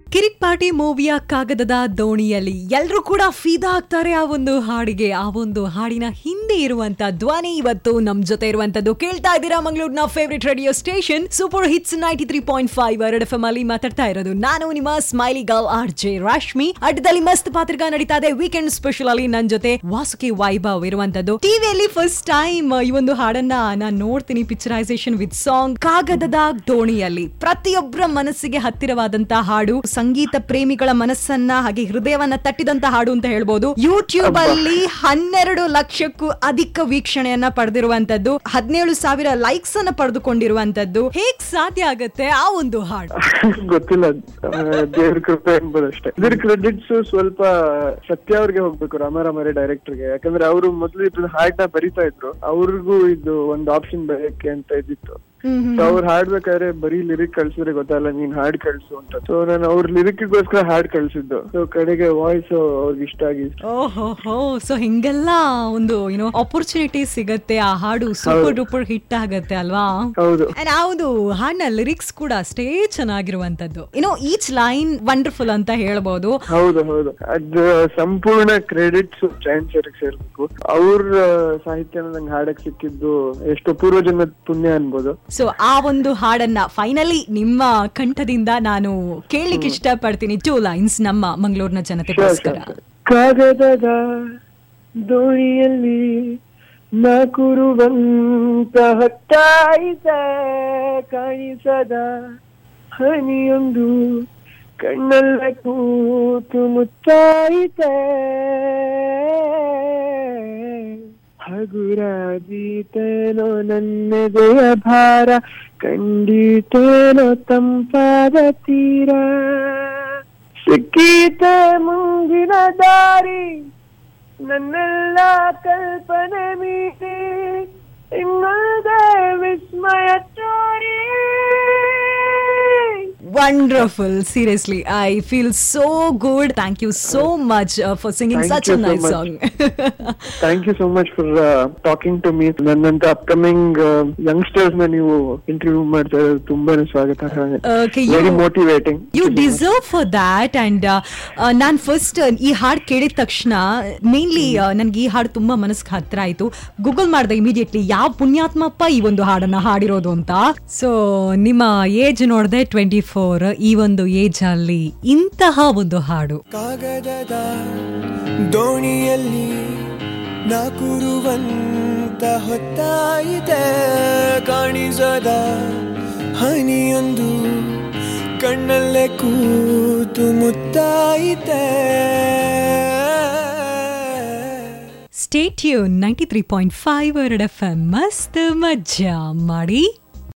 ಕಿರಿಕ್ party ಮೂವಿಯ ಕಾಗದದ ದೋಣಿಯಲ್ಲಿ ಎಲ್ಲರೂ ಕೂಡ ಫೀದಾ ಆಗ್ತಾರೆ ಆ ಒಂದು ಹಾಡಿಗೆ ಆ ಒಂದು ಹಾಡಿನ ಹಿಂದೆ ಇರುವಂತ ಧ್ವನಿ ಇವತ್ತು ನಮ್ ಜೊತೆ ಇರುವಂತದ್ದು ಕೇಳ್ತಾ ಇದ್ದೀರಾ ಮಂಗಳೂರಿನ favourite radio station super hits ninety three point five red F M ಅಲ್ಲಿ ಮಾತಾಡ್ತಾ ಇರೋದು ನಾನು ನಿಮ್ಮ smiley girl R J Rashmi ಅಡ್ಡದಲ್ಲಿ ಮಸ್ತ್ ಪಾತ್ರಿಕಾ ನಡೀತಾ ಇದೆ ವೀಕೆಂಡ್ ಸ್ಪೆಷಲ್ ಅಲ್ಲಿ ನನ್ ಜೊತೆ ವಾಸುಕಿ ವೈಭವ್ ಇರುವಂತದ್ದು ಟಿವಿಯಲ್ಲಿ ಫಸ್ಟ್ ಟೈಮ್ ಈ ಒಂದು ಹಾಡನ್ನ ನಾನ್ ನೋಡ್ತೀನಿ ಪಿಕ್ಚರೈಸೇಷನ್ ವಿತ್ ಸಾಂಗ್ ಕಾಗದದ ದೋಣಿಯಲ್ಲಿ ಪ್ರತಿಯೊಬ್ಬರ ಮನಸ್ಸಿಗೆ ಹತ್ತಿರವಾದಂತ ಹಾಡು ಸಂಗೀತ ಪ್ರೇಮಿಗಳ ಮನಸ್ಸನ್ನ ಹಾಗೆ ಹೃದಯವನ್ನ ತಟ್ಟಿದಂತ ಹಾಡು ಅಂತ ಹೇಳ್ಬೋದು ಯೂಟ್ಯೂಬ್ ಅಲ್ಲಿ ಹನ್ನೆರಡು ಲಕ್ಷಕ್ಕೂ ಅಧಿಕ ವೀಕ್ಷಣೆಯನ್ನ ಪಡೆದಿರುವಂತದ್ದು ಹದಿನೇಳು ಸಾವಿರ ಲೈಕ್ಸ್ ಅನ್ನ ಪಡೆದುಕೊಂಡಿರುವಂತದ್ದು ಹೇಗ್ ಸಾಧ್ಯ ಆಗತ್ತೆ ಆ ಒಂದು ಹಾಡು ಗೊತ್ತಿಲ್ಲ ದೇವ್ರ ಕೃಪೆ ಎಂಬುದಷ್ಟೇ ಇದ್ರ ಕ್ರೆಡಿಟ್ಸ್ ಸ್ವಲ್ಪ ಸತ್ಯ ಅವ್ರಿಗೆ ಹೋಗ್ಬೇಕು ರಾಮಾರಾಮರೇ ಡೈರೆಕ್ಟರ್ಗೆ ಯಾಕಂದ್ರೆ ಅವರು ಮೊದಲು ಇದ್ರ ಹಾಡ್ನ ಬರಿತಾ ಇದ್ರು ಅವ್ರಿಗೂ ಇದು ಒಂದು ಆಪ್ಷನ್ ಬರೆಯಕ್ಕೆ ಅಂತ ಇದ್ದಿತ್ತು So ಅವ್ರು ಹಾಡ್ಬೇಕಾದ್ರೆ ಬರೀ ಲಿರಿಕ್ ಕಳ್ಸಿದ್ರೆ ಗೊತ್ತಲ್ಲ ನೀನ್ ಹಾಡ್ ಕಳ್ಸು ಅಂತ ಸೊ ನಾನು ಅವ್ರ ಲಿರಿಕ್ಗೋಸ್ಕರ ಹಾಡ್ ಕಳ್ಸಿದ್ದು ಸೊ ಕಡೆಗೆ ವಾಯ್ಸ್ ಅವ್ರಿಗೆ ಇಷ್ಟ ಆಗಿ ಓಹೋ ಹೋ ಸೊ ಹಿಂಗೆಲ್ಲ ಒಂದು ಏನೋ ಅಪರ್ಚುನಿಟಿ ಸಿಗತ್ತೆ ಆ ಹಾಡು ಸೂಪರ್ ಡೂಪರ್ ಹಿಟ್ ಆಗತ್ತೆ ಅಲ್ವಾ ಹೌದು And ಆ ಒಂದು ಹಾಡಿನ ಲಿರಿಕ್ಸ್ ಕೂಡ ಅಷ್ಟೇ ಚೆನ್ನಾಗಿರುವಂತದ್ದು ಏನೋ ಈಚ್ ಲೈನ್ ವಂಡರ್ಫುಲ್ ಅಂತ ಹೇಳ್ಬೋದು ಹೌದು ಹೌದು ಅದ್ ಸಂಪೂರ್ಣ ಕ್ರೆಡಿಟ್ಸ್ ಚಾನ್ ಸರ್ಗೆ ಸೇರ್ಬೇಕು ಅವ್ರ ಸಾಹಿತ್ಯನ ನಂಗೆ ಹಾಡಕ್ ಸಿಕ್ಕಿದ್ದು ಎಷ್ಟು ಪೂರ್ವ ಜನ್ಮದ ಪುಣ್ಯ ಅನ್ಬೋದು ಸೊ ಆ ಒಂದು ಹಾಡನ್ನ ಫೈನಲಿ ನಿಮ್ಮ ಕಂಠದಿಂದ ನಾನು ಕೇಳಲಿಕ್ಕೆ ಇಷ್ಟಪಡ್ತೀನಿ ಟೂ ಲೈನ್ಸ್ ನಮ್ಮ ಮಂಗಳೂರಿನ ಜನತೆಗೋಸ್ಕರ ಕಾಗದದ ದೋಣಿಯಲ್ಲಿ ನಕುರುವಂತ ಹೊತ್ತಾಯಿತ ಕಾಣಿಸದ ಹನಿಯೊಂದು ಕಣ್ಣಲ್ಲ ಕೂತು ಮುತ್ತಾಯಿತೆ ಹಗುರಾದೀತೇನೋ ನನ್ನೆದೆಯ ಭಾರ ಕಂಡೀತೇನೋ ತಂಪಾದ ತೀರ ಸಿಕ್ಕೀತೆ ಮುಂದಿನ ದಾರಿ ನನ್ನೆಲ್ಲ ಕಲ್ಪನೆ ಮೀರಿ ಇನ್ನೊಂದೇ ವಿಸ್ಮಯ ಚೋರಿ wonderful seriously I feel so good thank you so much for singing Thank such you a so nice much. Song thank you so much for talking to me ನನ್ನಂತ ಅಪ್ಕಮಿಂಗ್ ಯಂಗ್ಸ್ಟರ್ಸ್ ನ ನೀವು ಇಂಟರ್ವ್ಯೂ ಮಾಡ್ತಾ ಇರೋದು ತುಂಬಾನೇ ಸ್ವಾಗತ Okay, you- very motivating you deserve for that and ನಾನು first ಈ ಹಾಡು ಕೇಳಿದ ತಕ್ಷಣ ಮೇನ್ಲಿ ನನ್ಗೆ ಈ ಹಾಡು ತುಂಬಾ ಮನಸ್ಸಿಗೆ ಹತ್ರ ಆಯ್ತು ಗೂಗಲ್ ಮಾಡಿದೆ ಇಮಿಡಿಯೇಟ್ಲಿ ಯಾವ ಪುಣ್ಯಾತ್ಮಪ್ಪ ಈ ಒಂದು ಹಾಡನ್ನ ಹಾಡಿರೋದು ಅಂತ ಸೊ ನಿಮ್ಮ ಏಜ್ ನೋಡಿದೆ ಟ್ವೆಂಟಿ ಫೋರ್ ಈ ಒಂದು ಏಜ್ ಅಲ್ಲಿ ಇಂತಹ ಒಂದು ಹಾಡು ಕಾಗದದ ದೋಣಿಯಲ್ಲಿ ನಾಕುರುವಂತ ಹೊತ್ತಾಯಿತೆ ಕಾಣಿಸದ ಹನಿಯೊಂದು ಕಣ್ಣಲ್ಲೇ ಕೂತು ಮುತ್ತಾಯಿತೆ stay tuned ninety three point five red F M ಮಸ್ತ್ ಮಜ್ಜಾ ಮಾಡಿ